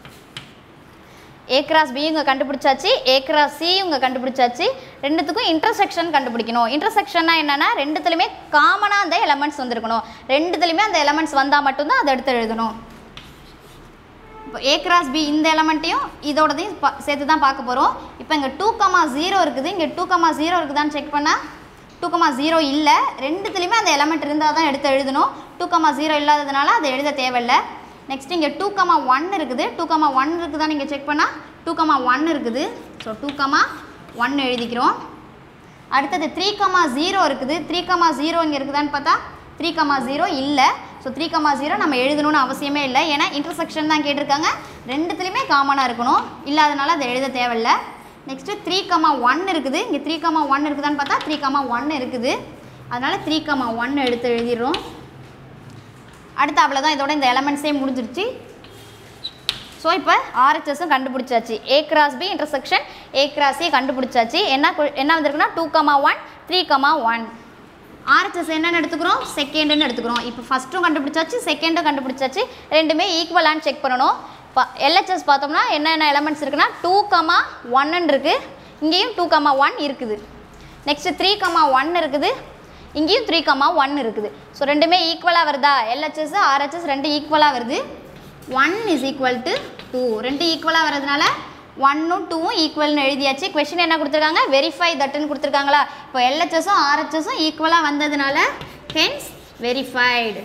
A cross B இங்கே கண்டுபிடிச்சாச்சு ஏ கிராஸ் சி இங்கே கண்டுபிடிச்சாச்சு ரெண்டுத்துக்கும் இன்டர்செக்ஷன் கண்டுபிடிக்கணும் இன்டர்செக்ஷன்னா என்னென்னா ரெண்டுத்துலையுமே காமனாக அந்த எலமெண்ட்ஸ் வந்திருக்கணும் ரெண்டுத்துலையுமே அந்த எலமெண்ட்ஸ் வந்தால் மட்டும்தான் அதை எடுத்து எழுதணும் இப்போ ஏ கிராஸ் பி இந்த எலமெண்ட்டையும் இதோடதையும் பா சேர்த்து தான் பார்க்க போகிறோம் இப்போ இங்கே டூ கமா ஜீரோ இருக்குது இங்கே டூ கமா ஜீரோ இருக்குதான்னு செக் பண்ணால் டூ கமா ஜீரோ இல்லை ரெண்டுத்துலேயுமே அந்த எலமெண்ட் இருந்தால் தான் எடுத்து எழுதணும் டூ கமா ஜீரோ இல்லாததுனால அதை எழுத தேவையில்லை நெக்ஸ்ட் இங்கே டூ கமா ஒன் இருக்குது டூ கமா ஒன் இருக்குதா நீங்கள் செக் பண்ணால் டூ கமா ஒன் இருக்குது ஸோ டூ கமா ஒன் எழுதிக்கிறோம் அடுத்தது த்ரீ கமா ஜீரோ இருக்குது த்ரீ கமா ஜீரோ இங்கே இருக்குதான்னு பார்த்தா த்ரீ கமா ஜீரோ இல்லை ஸோ த்ரீ கமா ஜீரோ நம்ம எழுதணும்னு அவசியமே இல்லை ஏன்னா இன்டர்செக்ஷன் தான் கேட்டிருக்காங்க ரெண்டுத்துலேயுமே காமனாக இருக்கணும் இல்லாதனால அதை எழுத தேவையில்லை நெக்ஸ்ட்டு த்ரீ கமா ஒன் இருக்குது இங்கே த்ரீ கமா ஒன் இருக்குதான்னு பார்த்தா த்ரீ கமா ஒன் இருக்குது அதனால் த்ரீ கமா ஒன் எடுத்து எழுதிடுறோம் அடுத்து அவ்வளோதான் இதோட இந்த எலமெண்ட்ஸே முடிஞ்சிருச்சு ஸோ இப்போ ஆர்ஹெச்எஸும் கண்டுபிடிச்சாச்சு A cross B intersection A cross A கண்டுபிடிச்சாச்சு என்ன கு- என்ன வந்திருக்குன்னா two comma one three comma one RHS என்னென்னு எடுத்துக்கிறோம் செகண்டுன்னு எடுத்துக்கிறோம் இப்போ ஃபஸ்ட்டும் கண்டுபிடிச்சாச்சு செகண்டும் கண்டுபிடிச்சாச்சு ரெண்டுமே ஈக்குவலான்னு செக் பண்ணணும் இப்போ எல்ஹெச்எஸ் பார்த்தோம்னா என்னென்ன எலமெண்ட்ஸ் இருக்குன்னா டூ கமா ஒன்னு இருக்குது இங்கேயும் டூ கமா ஒன் இருக்குது நெக்ஸ்ட்டு த்ரீ கமா ஒன் இருக்குது இங்கேயும் த்ரீ கமா ஒன் இருக்குது ஸோ ரெண்டுமே ஈக்குவலாக வருதா எல்ஹெச்எஸ் ஆர்ஹெச்எஸ் ரெண்டு ஈக்குவலாக வருது one is equal to two ரெண்டு ஈக்குவலாக வரதுனால ஒன்னும் டூவும் ஈக்குவல்னு எழுதியாச்சு கொஷின் என்ன கொடுத்துருக்காங்க வெரிஃபை தட்டுன்னு கொடுத்துருக்காங்களா இப்போ எல்ஹெச்எஸும் ஆர்ஹெச்எஸும் ஈக்குவலாக வந்ததுனால ஹென்ஸ் வெரிஃபைடு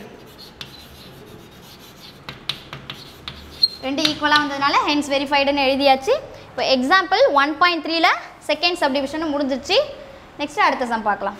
ரெண்டு ஈக்குவலாக வந்ததுனால ஹென்ஸ் வெரிஃபைடுன்னு எழுதியாச்சு இப்போ எக்ஸாம்பிள் ஒன் பாயிண்ட் த்ரீல செகண்ட் சப்டிவிஷனும் முடிஞ்சிருச்சு நெக்ஸ்ட் அடுத்த சம் பார்க்கலாம்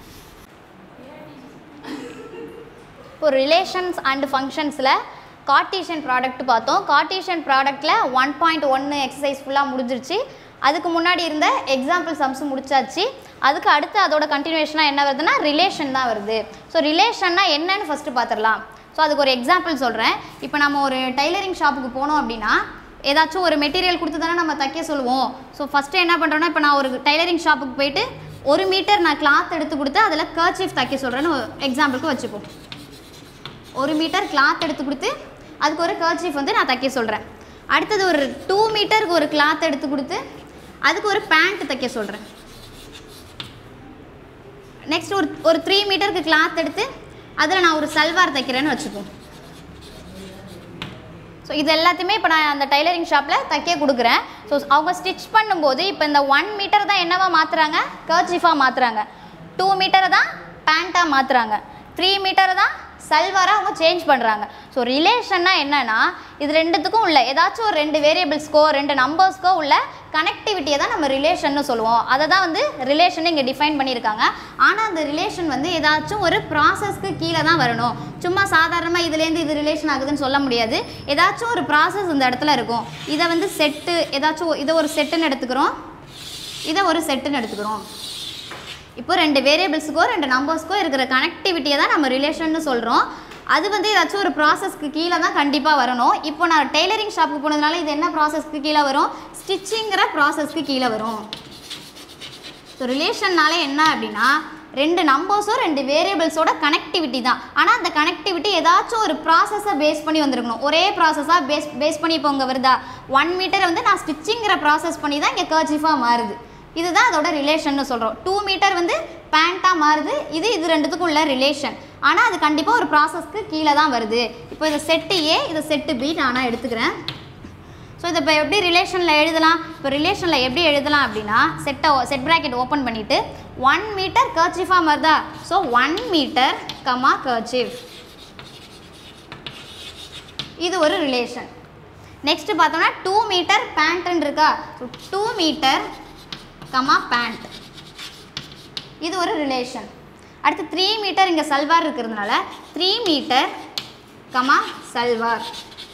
இப்போ ரிலேஷன்ஸ் அண்ட் ஃபங்க்ஷன்ஸில் கார்ட்டீசியன் ப்ராடக்ட் பார்த்தோம் கார்ட்டீசியன் ப்ராடக்ட்டில் ஒன் பாயிண்ட் ஒன்று எக்ஸசைஸ் ஃபுல்லாக முடிஞ்சிருச்சு அதுக்கு முன்னாடி இருந்த எக்ஸாம்பிள் சம்ஸும் முடிச்சாச்சு அதுக்கு அடுத்து அதோட கண்டினியூஷனாக என்ன வருதுன்னா ரிலேஷன் தான் வருது ஸோ ரிலேஷன்னா என்னன்னு ஃபஸ்ட்டு பார்த்துடலாம் ஸோ அதுக்கு ஒரு எக்ஸாம்பிள் சொல்கிறேன் இப்போ நம்ம ஒரு டைலரிங் ஷாப்புக்கு போனோம் அப்படின்னா ஏதாச்சும் ஒரு மெட்டீரியல் கொடுத்து தானே நம்ம தைக்க சொல்லுவோம் ஸோ ஃபஸ்ட்டு என்ன பண்ணுறோன்னா இப்போ நான் ஒரு டைலரிங் ஷாப்புக்கு போயிட்டு ஒரு மீட்டர் நான் கிளாத் எடுத்து கொடுத்து அதில் கர்ச்சீஃப் தைக்க சொல்கிறேன்னு எக்ஸாம்பிளுக்கு வச்சுப்போம் ஒரு மீட்டர் கிளாத் எடுத்து கொடுத்து அதுக்கு ஒரு கர்ச்சீஃப் வந்து நான் தைக்க சொல்கிறேன் அடுத்தது ஒரு டூ மீட்டருக்கு ஒரு கிளாத் எடுத்து கொடுத்து அதுக்கு ஒரு பேண்ட் தைக்க சொல்கிறேன் நெக்ஸ்ட் ஒரு ஒரு த்ரீ மீட்டருக்கு கிளாத் எடுத்து அதில் நான் ஒரு சல்வார் தைக்கிறேன்னு வச்சுப்போம் ஸோ இது எல்லாத்தையுமே இப்போ நான் அந்த டைலரிங் ஷாப்பில் தைக்க கொடுக்குறேன் ஸோ அவங்க ஸ்டிச் பண்ணும்போது இப்போ இந்த ஒன் மீட்டர் தான் என்னவா மாற்றுறாங்க கர்ச்சீஃபாக மாற்றுறாங்க டூ மீட்டரை தான் பேண்ட்டாக மாற்றுறாங்க த்ரீ மீட்டரை தான் சல்வாராக அவங்க சேஞ்ச் பண்ணுறாங்க ஸோ ரிலேஷன்னா என்னன்னா இது ரெண்டுத்துக்கும் உள்ள ஏதாச்சும் ஒரு ரெண்டு வேரியபிள்ஸ்க்கோ ரெண்டு நம்பர்ஸ்க்கோ உள்ள கனெக்டிவிட்டியை தான் நம்ம ரிலேஷன்னு சொல்லுவோம் அதை தான் வந்து ரிலேஷன் இங்கே டிஃபைன் பண்ணியிருக்காங்க ஆனால் அந்த ரிலேஷன் வந்து ஏதாச்சும் ஒரு ப்ராசஸ்க்கு கீழே தான் வரணும் சும்மா சாதாரணமாக இதுலேருந்து இது ரிலேஷன் ஆகுதுன்னு சொல்ல முடியாது ஏதாச்சும் ஒரு ப்ராசஸ் இந்த இடத்துல இருக்கும் இதை வந்து செட்டு ஏதாச்சும் இதை ஒரு செட்டுன்னு எடுத்துக்கிறோம் இதை ஒரு செட்டுன்னு எடுத்துக்கிறோம் இப்போ ரெண்டு வேரியபிள்ஸுக்கோ ரெண்டு நம்பர்ஸ்க்கோ இருக்கிற கனெக்டிவிட்டியை தான் நம்ம ரிலேஷன்னு சொல்கிறோம் அது வந்து ஏதாச்சும் ஒரு ப்ராசஸ்க்கு கீழே தான் கண்டிப்பாக வரணும் இப்போ நான் டெய்லரிங் ஷாப்புக்கு போனதுனால இது என்ன ப்ராசஸ்க்கு கீழே வரும் ஸ்டிச்சிங்கிற ப்ராசஸ்க்கு கீழே வரும் ஸோ ரிலேஷன்னாலே என்ன அப்படின்னா ரெண்டு நம்பர்ஸோ ரெண்டு வேரியபிள்ஸோட கனெக்டிவிட்டி தான் ஆனால் அந்த கனெக்டிவிட்டி ஏதாச்சும் ஒரு ப்ராசஸை பேஸ் பண்ணி வந்திருக்கணும் ஒரே ப்ராசஸாக பேஸ் பேஸ் பண்ணி இப்போ இங்கே வருதா ஒன் மீட்டர் வந்து நான் ஸ்டிச்சிங்கிற ப்ராசஸ் பண்ணி தான் இங்கே கர்ச்சிஃபாக மாறுது இதுதான் அதோட ரிலேஷன்னு சொல்கிறோம் டூ மீட்டர் வந்து பேண்ட்டாக மாறுது இது இது ரெண்டுத்துக்கும் உள்ள ரிலேஷன் ஆனால் அது கண்டிப்பாக ஒரு ப்ராசஸ்க்கு கீழே தான் வருது இப்போ இது செட்டு ஏ இது செட்டு பி நான் எடுத்துக்கிறேன் ஸோ இதை இப்போ எப்படி ரிலேஷனில் எழுதலாம் இப்போ ரிலேஷனில் எப்படி எழுதலாம் அப்படின்னா செட்டை செட் ப்ராக்கெட் ஓப்பன் பண்ணிவிட்டு ஒன் மீட்டர் கர்ச்சிஃபாக வருதா so one metre comma kerchief இது ஒரு ரிலேஷன் நெக்ஸ்ட் பார்த்தோம்னா டூ மீட்டர் பேண்ட்டுன்னு இருக்கா so two metre comma pant இது ஒரு ரிலேஷன் அடுத்து த்ரீ மீட்டர் இங்கே சல்வார் இருக்கிறதுனால த்ரீ மீட்டர் கமா சல்வார்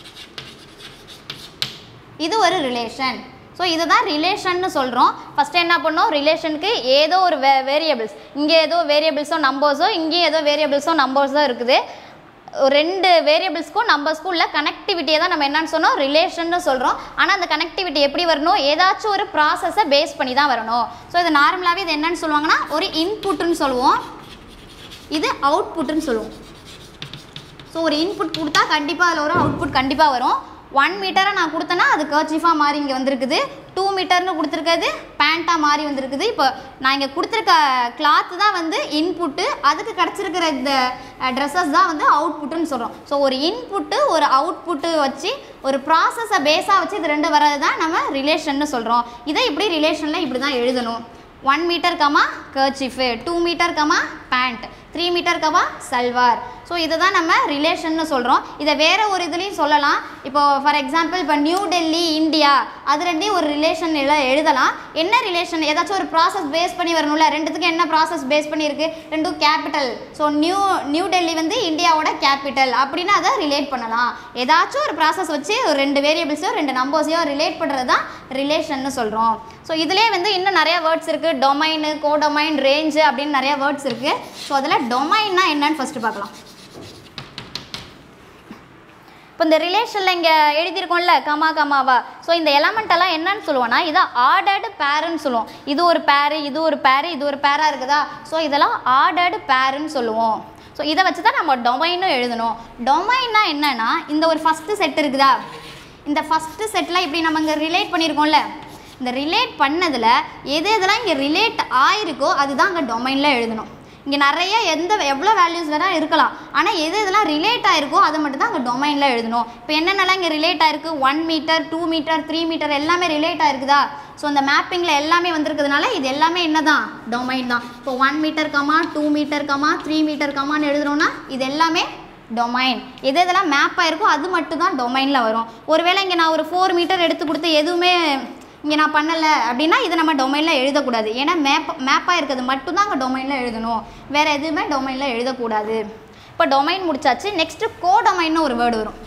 இது ஒரு ரிலேஷன் ஸோ இதை தான் ரிலேஷன்னு சொல்கிறோம் ஃபஸ்ட்டு என்ன பண்ணோம் ரிலேஷனுக்கு ஏதோ ஒரு வே வேரியபிள்ஸ் இங்கே ஏதோ வேரியபிள்ஸோ நம்பர்ஸோ இங்கேயும் ஏதோ வேரியபிள்ஸோ நம்பர்ஸோ இருக்குது ஒரு ரெண்டு வேரியபிள்ஸ்க்கும் நம்பர்ஸ்க்கும் உள்ள கனெக்டிவிட்டியை தான் நம்ம என்னன்னு சொன்னோம் ரிலேஷன்னு சொல்கிறோம் ஆனால் அந்த கனெக்டிவிட்டி எப்படி வரணும் ஏதாச்சும் ஒரு ப்ராசஸை பேஸ் பண்ணி தான் வரணும் ஸோ இது நார்மலாகவே இது என்னன்னு சொல்லுவாங்கன்னா ஒரு இன்புட்டுன்னு சொல்லுவோம் இது அவுட்புட்டுன்னு சொல்லுவோம் ஸோ ஒரு இன்புட் கொடுத்தா கண்டிப்பாக அதில் ஒரு அவுட்புட் கண்டிப்பாக வரும் ஒன் மீட்டரை நான் கொடுத்தேன்னா அது கர்ச்சீஃபாக மாறி இங்கே வந்திருக்குது டூ மீட்டர்னு கொடுத்துருக்கிறது பேண்ட்டாக மாறி வந்திருக்குது இப்போ நான் இங்கே கொடுத்துருக்க கிளாத்து தான் வந்து இன்புட்டு அதுக்கு கிடச்சிருக்கிற இந்த ட்ரெஸ்ஸஸ் தான் வந்து அவுட்புட்டுன்னு சொல்கிறோம் ஸோ ஒரு இன்புட்டு ஒரு அவுட்புட்டு வச்சு ஒரு ப்ராசஸை பேஸாக வச்சு இது ரெண்டு வர்றது தான் நம்ம ரிலேஷன்னு சொல்கிறோம் இதை இப்படி ரிலேஷனில் இப்படி தான் எழுதணும் one metre comma kerchief two metre comma pant three metre comma salwar so இதை தான் நம்ம ரிலேஷன்னு சொல்கிறோம் இதை வேறு ஒரு இதுலேயும் சொல்லலாம் இப்போ ஃபார் எக்ஸாம்பிள் இப்போ நியூ டெல்லி இந்தியா அது ரெண்டையும் ஒரு ரிலேஷன் எழுதலாம் என்ன ரிலேஷன் ஏதாச்சும் ஒரு ப்ராசஸ் பேஸ் பண்ணி வரணும்ல ரெண்டுத்துக்கும் என்ன ப்ராசஸ் பேஸ் பண்ணியிருக்கு ரெண்டும் capital so new new Delhi வந்து இந்தியாவோட கேபிட்டல் அப்படின்னு அதை ரிலேட் பண்ணலாம் ஏதாச்சும் ஒரு ப்ராசஸ் வச்சு ஒரு ரெண்டு வேரியபிள்ஸையோ ரெண்டு நம்பர்ஸையோ ரிலேட் பண்ணுறது தான் ரிலேஷன்னு சொல்கிறோம் ஸோ இதிலே வந்து இன்னும் நிறைய வேர்ட்ஸ் இருக்குது டொமைனு கோடொமைன் ரேஞ்சு அப்படின்னு நிறைய வேர்ட்ஸ் இருக்குது ஸோ அதில் டொமைன்னா என்னன்னு ஃபஸ்ட்டு பார்க்கலாம் இப்போ இந்த ரிலேஷனில் இங்கே எழுதியிருக்கோம்ல கமா கமாவா ஸோ இந்த எலமெண்ட் எல்லாம் என்னன்னு சொல்லுவோம்னா இதை ஆர்டர்டு பேருன்னு சொல்லுவோம் இது ஒரு பேரு இது ஒரு பேரு இது ஒரு பேராக இருக்குதா ஸோ இதெல்லாம் ஆர்டர்டு பேருன்னு சொல்லுவோம் ஸோ இதை வச்சு தான் நம்ம டொமைனும் எழுதணும் டொமைன்னா என்னன்னா இந்த ஒரு ஃபஸ்ட்டு செட் இருக்குதா இந்த ஃபஸ்ட்டு செட்டில் இப்படி நம்ம இங்கே ரிலேட் பண்ணியிருக்கோம்ல இந்த ரிலேட் பண்ணதில் எது எதெல்லாம் இங்கே ரிலேட் ஆயிருக்கோ அதுதான் அங்கே டொமைனில் எழுதணும் இங்கே நிறைய எந்த எவ்வளோ வேல்யூஸ் வேணால் இருக்கலாம் ஆனால் எது எதெல்லாம் ரிலேட் ஆயிருக்கோ அதை மட்டும் தான் அங்கே டொமைனில் எழுதணும் இப்போ என்னென்னலாம் இங்கே ரிலேட் ஆயிருக்கு one metre two metre three metre எல்லாமே ரிலேட் ஆயிருக்குதா ஸோ அந்த மேப்பிங்கில் எல்லாமே வந்திருக்கிறதுனால இது எல்லாமே என்ன தான் டொமைன் தான் இப்போ one metre comma two metre comma three metre கமான்னு எழுதுறோம்னா இது எல்லாமே டொமைன் எது எதெல்லாம் மேப் ஆயிருக்கோ அது மட்டும் தான் டொமைனில் வரும் ஒருவேளை இங்கே நான் ஒரு ஃபோர் மீட்டர் எடுத்து கொடுத்து எதுவுமே இங்கே நான் பண்ணலை அப்படின்னா இதை நம்ம டொமைனில் எழுதக்கூடாது ஏன்னா மேப் மேப்பாக இருக்கிறது மட்டும்தான் அங்கே டொமைனில் எழுதணும் வேறு எதுவுமே டொமைனில் எழுதக்கூடாது இப்போ டொமைன் முடிச்சாச்சு நெக்ஸ்ட்டு கோ டொமைன்னு ஒரு வேர்டு வரும்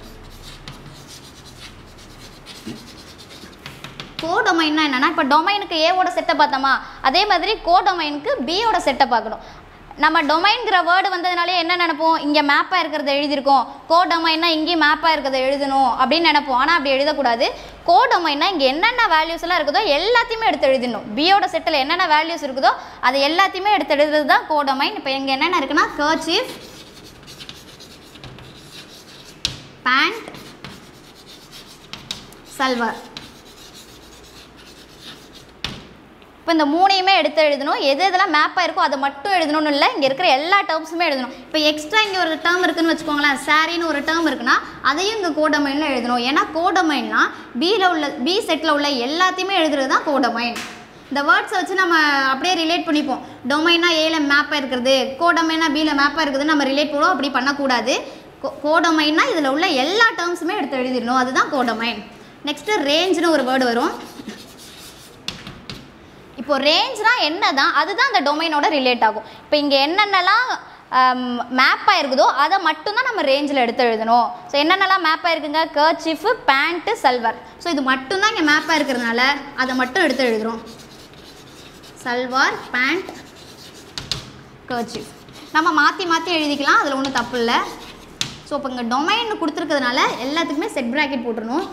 கோ டொமைன்னா என்னென்னா இப்போ டொமைனுக்கு ஏவோட செட்டை பார்த்தோமா அதே மாதிரி கோ டொமைனுக்கு பியோட செட்டை பார்க்கணும் நம்ம டொமைன்கிற வேர்டு வந்ததுனாலே என்ன நினைப்போம் இங்கே மேப்பாக இருக்கிறத எழுதியிருக்கோம் கோ டொமைன்னா இங்கேயும் மேப்பாக இருக்கிறத எழுதணும் அப்படின்னு நினைப்போம் ஆனால் அப்படி எழுதக்கூடாது கோ டொமைன்னா இங்கே என்னென்ன வேல்யூஸ் எல்லாம் இருக்குதோ எல்லாத்தையுமே எடுத்து எழுதிடணும் பியோட செட்டில் என்னென்ன வேல்யூஸ் இருக்குதோ அதை எல்லாத்தையுமே எடுத்து எழுதுறது தான் கோ டொமைன் இப்போ இங்கே என்னென்ன இருக்குன்னா கர்ச்சீஃப் பேண்ட் சல்வார் இப்போ இந்த மூணையுமே எடுத்து எழுதணும் எது எதெல்லாம் மேப்பாக இருக்கோ அதை மட்டும் எழுதணும்னு இல்லை இங்கே இருக்கிற எல்லா டேர்ம்ஸுமே எழுதணும் இப்போ எக்ஸ்ட்ரா இங்கே ஒரு டேர்ம் இருக்குன்னு வச்சுக்கோங்களேன் சாரின்னு ஒரு டேர்ம் இருக்குன்னா அதையும் இங்கே கோடமைனில் எழுதணும் ஏன்னா கோடமைன்னா பியில் உள்ள பி செட்டில் உள்ள எல்லாத்தையுமே எழுதுறது தான் கோடமைன் இந்த வேர்ட்ஸை வச்சு நம்ம அப்படியே ரிலேட் பண்ணிப்போம் டொமைனா ஏல மேப்பாக இருக்கிறது கோடொமைனா பியில் மேப்பாக இருக்குது நம்ம ரிலேட் பண்ணுவோம் அப்படி பண்ணக்கூடாது கோடொமைனா இதில் உள்ள எல்லா டேர்ம்ஸுமே எடுத்து எழுதிடணும் அதுதான் கோடொமைன் நெக்ஸ்ட்டு ரேஞ்சுன்னு ஒரு வேர்டு வரும் இப்போ ரேஞ்ச்னா என்ன தான் அதுதான் அந்த டொமைனோட ரிலேட் ஆகும் இப்போ இங்கே என்னென்னலாம் மேப் ஆயிருக்குதோ அதை மட்டும்தான் நம்ம ரேஞ்சில் எடுத்து எழுதணும் ஸோ என்னென்னலாம் மேப் ஆயிருக்குங்க கர்ச்சிஃபு பேண்ட்டு சல்வார் ஸோ இது மட்டும்தான் இங்கே மேப் ஆயிருக்கிறதுனால அதை மட்டும் எடுத்து எழுதுகிறோம் சல்வார் பேண்ட் கர்ச்சிஃப் நம்ம மாற்றி மாற்றி எழுதிக்கலாம் அதில் ஒன்றும் தப்பு இல்லை ஸோ இப்போ இங்கே டொமைன் கொடுத்துருக்கிறதுனால எல்லாத்துக்குமே செட் ப்ராக்கெட் போட்டுருணும்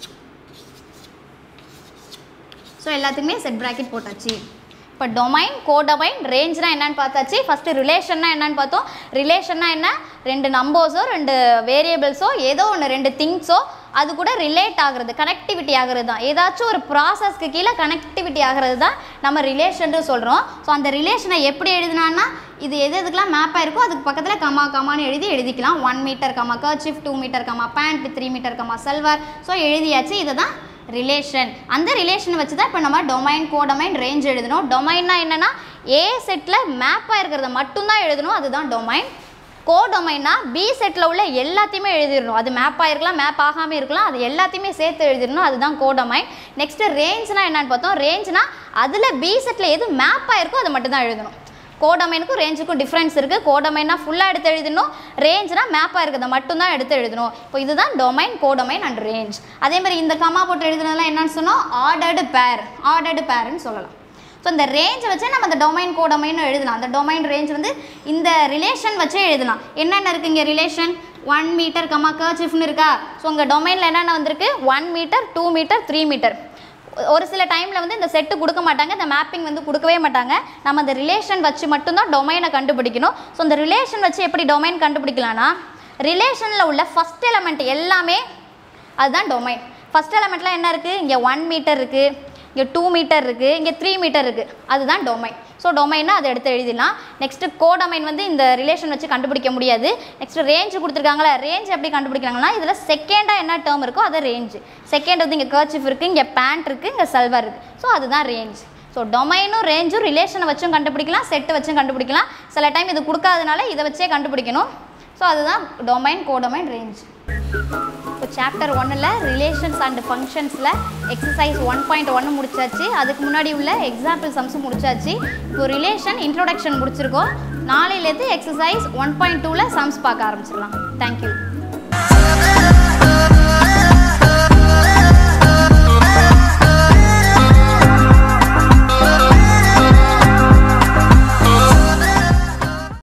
ஸோ எல்லாத்துக்குமே செட் ப்ராக்கெட் போட்டாச்சு இப்போ டொமைன் கோடொமைன் ரேஞ்ச்னா என்னன்னு பார்த்தாச்சு ஃபஸ்ட்டு ரிலேஷன்னா என்னன்னு பார்த்தோம் ரிலேஷன்னா என்ன ரெண்டு நம்பர்ஸோ ரெண்டு வேரியபிள்ஸோ ஏதோ ஒன்று ரெண்டு திங்ஸோ அது கூட ரிலேட் ஆகுறது கனெக்டிவிட்டி ஆகிறது தான் ஏதாச்சும் ஒரு ப்ராசஸ்க்கு கீழே கனெக்டிவிட்டி ஆகிறது தான் நம்ம ரிலேஷன் சொல்கிறோம் ஸோ அந்த ரிலேஷனை எப்படி எழுதினான்னா இது எது எதுக்கெல்லாம் மேப் ஆயிருக்கோ அதுக்கு பக்கத்தில் கமா கமான்னு எழுதி எழுதிக்கலாம் one metre comma kerchief two metre comma pant three metre comma salwar so எழுதியாச்சு இதை தான் ரிலேஷன் அந்த ரிலேஷன் வச்சு தான் இப்போ நம்ம டொமைன் கோடொமைன் ரேஞ்ச் எழுதணும் டொமைன்னா என்னென்னா ஏ செட்டில் மேப்பாக இருக்கிறத மட்டும்தான் எழுதணும் அதுதான் டொமைன் கோடொமைனா பி செட்டில் உள்ள எல்லாத்தையுமே எழுதிடணும் அது மேப் ஆகிருக்கலாம் மேப் ஆகாமல் இருக்கலாம் அது எல்லாத்தையுமே சேர்த்து எழுதிடணும் அதுதான் கோடொமைன் நெக்ஸ்ட்டு ரேஞ்ச்னா என்னன்னு பார்த்தோம் ரேஞ்ச்னா அதில் பி செட்டில் எது மேப் ஆயிருக்கோ அதை மட்டும் தான் எழுதணும் கோடமைனுக்கும் ரேஞ்சுக்கும் டிஃப்ரென்ஸ் இருக்குது கோடமைனா ஃபுல்லாக எடுத்து எழுதணும் ரேஞ்ச்னா மேப்பாக இருக்கிறத மட்டும்தான் எடுத்து எழுதணும் இப்போ இதுதான் டொமைன் கோடொமைன் அண்ட் ரேஞ்ச் அதே மாதிரி இந்த கமா போட்டு எழுதுனதுலாம் என்னன்னு சொன்னோம் ஆர்டர்டு பேர் ஆர்டர்டு பேர்னு சொல்லலாம் ஸோ இந்த ரேஞ்சை வச்சே நம்ம அந்த டொமைன் கோடொமைன் எழுதலாம் அந்த டொமைன் ரேஞ்ச் வந்து இந்த ரிலேஷன் வச்சே எழுதலாம் என்னென்ன இருக்குது இங்கே ரிலேஷன் ஒன் மீட்டர் கமா கர்ச்சிஃப்னு இருக்கா ஸோ உங்கள் டொமைனில் என்னென்ன வந்திருக்கு one metre two metre three metre ஒரு சில டைமில் வந்து இந்த செட்டு கொடுக்க மாட்டாங்க இந்த மேப்பிங் வந்து கொடுக்கவே மாட்டாங்க நம்ம அந்த ரிலேஷன் வச்சு மட்டும்தான் டொமைனை கண்டுபிடிக்கணும் ஸோ இந்த ரிலேஷன் வச்சு எப்படி டொமைன் கண்டுபிடிக்கலாம்னா ரிலேஷனில் உள்ள ஃபஸ்ட் எலமெண்ட் எல்லாமே அதுதான் டொமைன் ஃபஸ்ட் எலமெண்ட்லாம் என்ன இருக்குது இங்கே ஒன் மீட்டர் இருக்குது இங்கே டூ மீட்டர் இருக்குது இங்கே த்ரீ மீட்டர் இருக்குது அதுதான் டொமைன் ஸோ டொமைன்னா அதை எடுத்து எழுதிடலாம் நெக்ஸ்ட்டு கோடொமைன் வந்து இந்த ரிலேஷன் வச்சு கண்டுபிடிக்க முடியாது நெக்ஸ்ட்டு ரேஞ்ச் கொடுத்துருக்காங்களா ரேஞ்ச் எப்படி கண்டுபிடிக்கிறாங்கன்னா இதில் செகண்டாக என்ன டேர்ம் இருக்கோ அதை ரேஞ்சு செகண்ட் வந்து இங்கே கர்ச்சிஃப் இருக்குது இங்கே பேண்ட் இருக்குது இங்கே சல்வர் இருக்குது ஸோ அதுதான் ரேஞ்ச் ஸோ டொமைனும் ரேஞ்சும் ரிலேஷனை வச்சும் கண்டுபிடிக்கலாம் செட்டு வச்சும் கண்டுபிடிக்கலாம் சில டைம் இது கொடுக்காதனால இதை வச்சே கண்டுபிடிக்கணும் ஸோ அதுதான் டொமைன் கோடொமைன் ரேஞ்ச் இப்போ சாப்டர் ஒன்னில் ரிலேஷன்ஸ் அண்ட் ஃபங்க்ஷன்ஸில் எக்ஸசைஸ் ஒன் பாயிண்ட் ஒன்று முடிச்சாச்சு அதுக்கு முன்னாடி உள்ள எக்ஸாம்பிள் சம்ஸும் முடிச்சாச்சு இப்போ ரிலேஷன் இன்ட்ரோடக்ஷன் முடிச்சிருக்கோம் நாளையிலேருந்து எக்ஸசைஸ் ஒன் பாயிண்ட் டூவில் சம்ஸ் பார்க்க ஆரம்பிச்சிடலாம் தேங்க்யூ